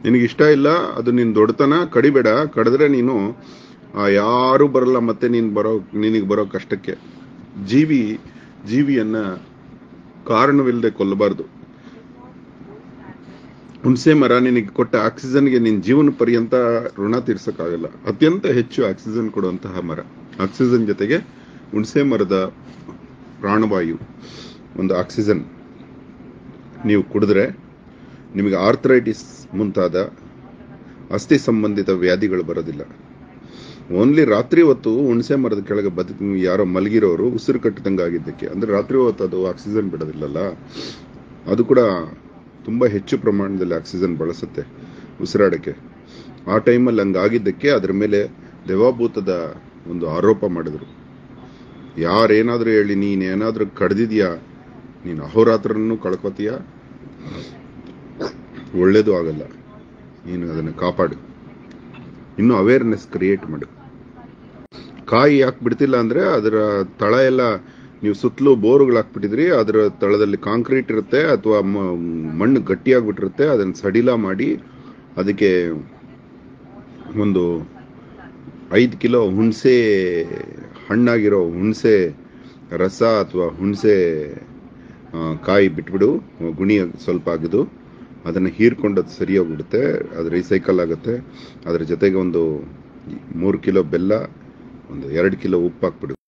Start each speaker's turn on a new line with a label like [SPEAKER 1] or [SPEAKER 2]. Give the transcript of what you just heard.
[SPEAKER 1] ನಿನಗೆ ಇಷ್ಟ ಇಲ್ಲ ಅದು ನಿನ್ ದೊಡ್ಡತನ ಕಡಿಬೇಡ ಕಡಿದ್ರೆ ನೀನು ಆ, ಯಾರು ಬರಲ್ಲ ಮತ್ತೆ ನೀನ್ ಬರೋ ನಿನಗೆ ಬರೋ ಕಷ್ಟಕ್ಕೆ ಜೀವಿ ಜೀವಿಯನ್ನ ಕಾರಣವಿಲ್ಲದೆ ಕೊಲ್ಲಬಾರ್ದು ಹುಣಸೆ ಮರ ನಿನಗೆ ಕೊಟ್ಟ ಆಕ್ಸಿಜನ್ಗೆ ನಿನ್ನ ಜೀವನ ಪರ್ಯಂತ ಋಣ ತೀರ್ಸಕ್ಕಾಗಲ್ಲ ಅತ್ಯಂತ ಹೆಚ್ಚು ಆಕ್ಸಿಜನ್ ಕೊಡುವಂತಹ ಮರ ಆಕ್ಸಿಜನ್ ಜೊತೆಗೆ ಹುಣಸೆ ಮರದ ಪ್ರಾಣವಾಯು ಒಂದು ಆಕ್ಸಿಜನ್ ನೀವು ಕುಡಿದ್ರೆ ನಿಮಗೆ ಆರ್ಥರೈಟಿಸ್ ಮುಂತಾದ ಅಸ್ಥಿ ಸಂಬಂಧಿತ ವ್ಯಾಧಿಗಳು ಬರೋದಿಲ್ಲ ಓನ್ಲಿ ರಾತ್ರಿ ಹೊತ್ತು ಹುಣಸೆ ಮರದ ಕೆಳಗೆ ಬದುಕ ಯಾರೋ ಮಲಗಿರೋರು ಉಸಿರು ಕಟ್ಟಿದಂಗೆ ಆಗಿದ್ದಕ್ಕೆ ಅಂದ್ರೆ ರಾತ್ರಿ ಹೊತ್ತು ಅದು ಆಕ್ಸಿಜನ್ ಬಿಡೋದಿಲ್ಲಲ್ಲ ಅದು ಕೂಡ ತುಂಬ ಹೆಚ್ಚು ಪ್ರಮಾಣದಲ್ಲಿ ಆಕ್ಸಿಜನ್ ಬಳಸುತ್ತೆ ಉಸಿರಾಡಕ್ಕೆ ಆ ಟೈಮಲ್ಲಿ ಹಂಗಾಗಿದ್ದಕ್ಕೆ ಅದ್ರ ಮೇಲೆ ದೇವಾಭೂತದ ಒಂದು ಆರೋಪ ಮಾಡಿದ್ರು ಯಾರೇನಾದ್ರೂ ಹೇಳಿ ನೀನೇನಾದ್ರೂ ಕಡ್ದಿದ್ಯಾ ನೀನು ಅಹೋರಾತ್ರನೂ ಕಳ್ಕೊತೀಯ ಒಳ್ಳೇದು ಆಗಲ್ಲ ನೀನು ಅದನ್ನು ಕಾಪಾಡು ಇನ್ನು ಅವೇರ್ನೆಸ್ ಕ್ರಿಯೇಟ್ ಮಾಡು ಕಾಯಿ ಯಾಕೆ ಬಿಡ್ತಿಲ್ಲ ಅಂದ್ರೆ ಅದರ ತಳ ಎಲ್ಲ ನೀವು ಸುತ್ತಲೂ ಬೋರ್ಗಳು ಹಾಕ್ಬಿಟ್ಟಿದ್ರಿ ಅದರ ತಳದಲ್ಲಿ ಕಾಂಕ್ರೀಟ್ ಇರುತ್ತೆ ಅಥವಾ ಮಣ್ಣು ಗಟ್ಟಿಯಾಗ್ಬಿಟ್ಟಿರುತ್ತೆ ಅದನ್ನು ಸಡಿಲ ಮಾಡಿ ಅದಕ್ಕೆ ಒಂದು ಐದು ಕಿಲೋ ಹುಣಸೆ ಹಣ್ಣಾಗಿರೋ ಹುಣಸೆ ರಸ ಅಥವಾ ಹುಣಸೆ ಆ, ಕಾಯಿ ಬಿಟ್ಬಿಡು ಗುಣಿ ಸ್ವಲ್ಪ ಆಗಿದು ಅದನ್ನು ಹೀರ್ಕೊಂಡು ಅದು ಸರಿ ಹೋಗ್ಬಿಡುತ್ತೆ ಅದು ರೀಸೈಕಲ್ ಆಗುತ್ತೆ ಅದರ ಜೊತೆಗೆ ಒಂದು ಮೂರು ಕಿಲೋ ಬೆಲ್ಲ ಒಂದು ಎರಡು ಕಿಲೋ ಉಪ್ಪು ಹಾಕ್ಬಿಡು